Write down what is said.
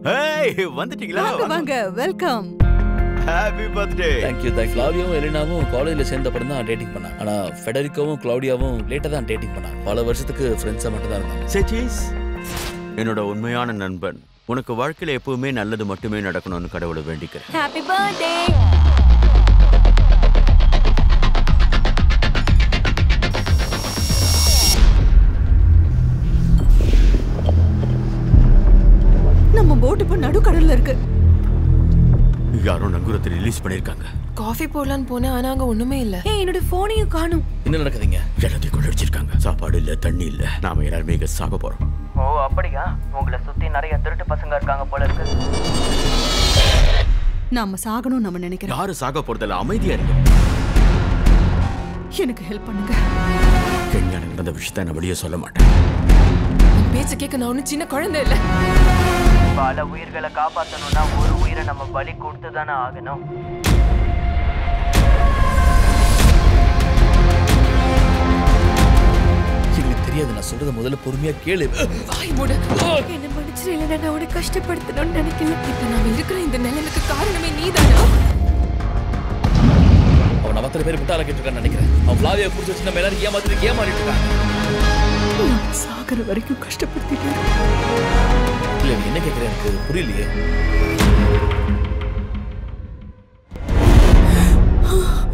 ஏய் வந்துட்டீங்களா வாங்க வாங்க welcome happy birthday thank you thank ஃப்ளாவியாவும் எலினாவும் காலேஜில் சேர்ந்த அப்புறம் தான் டேட்டிங் பண்ணாங்க ஆனால் ஃபெடரிக்கோவும் க்ளௌடியாவும் லேட்டாக தான் டேட்டிங் பண்ணாங்க பல வருஷத்துக்கு ஃப்ரெண்ட்ஸாக மட்டும் தான் இருந்தாங்க சேச்சீஸ் என்னோட உண்மையான நண்பன் உனக்கு வாழ்க்கையில எப்பவுமே நல்லது மட்டுமே நடக்கணும்னு கடவுளை வேண்டிக்கிறேன் ஹாப்பி பர்த்டே நம்ம போட் இப்ப நடுக்கடல்ல இருக்கு யாரோ நங்கூரத்தை ரிலீஸ் பண்ணிருக்காங்க காஃபி போடலான்னு போனேன் ஆனா அங்க ஒண்ணுமே இல்ல ஏய் என்னோட போனையும் காணும் என்ன நடக்குதுங்க எல்லாத்தையும் கொள்ளடிச்சிருக்காங்க சாப்பாடு இல்ல தண்ணி இல்ல நாம எல்லாருமே இங்க சாக போறோம் ஓ அப்படியா உங்களை சுத்தி நிறைய திருட்டு பசங்க இருக்காங்க போல இருக்கு நாம சாகணும் நம்ம நினைக்கிறோம் யாரும் சாக போறதில்ல அமைதியா இருக்கு எனக்கு ஹெல்ப் பண்ணுங்க கென்யால நடந்த விஷயத்த நான் வெளியே சொல்ல மாட்டேன் என் பேச்ச கேட்க நான் ஒன்னும் சின்ன குழந்தை இல்ல பல உயிர்களை காப்பாத்தணும்னா ஒரு உயிரை நம்ம பலி கொடுத்து தானே ஆகணும் எங்களுக்கு தெரியாது நான் சொல்றத முதல்ல பொறுமையா கேளு வாய் மூடு என்ன மன்னிச்சிரு இல்லைன்னா நான் உனக்கு கஷ்டப்படுத்தணும்னு நினைக்கல இப்ப நாம இருக்கிற இந்த நிலைமைக்கு காரணமே நீதானா அவன் நம்ம அத்தனை பேர் முட்டாள கேட்டிருக்கான்னு நினைக்கிறேன் அவன் ஃப்ளாவியா புடிச்சு வச்சு நம்ம எல்லாரும் ஏமாத்திட்டு ஏமாறிட்டு இருக்காங்க நான் சாகுற வரைக்கும் கஷ்டப்படுத்திட்டு இல்ல நீ என்ன கேட்குற எனக்கு புரியலையே ஆ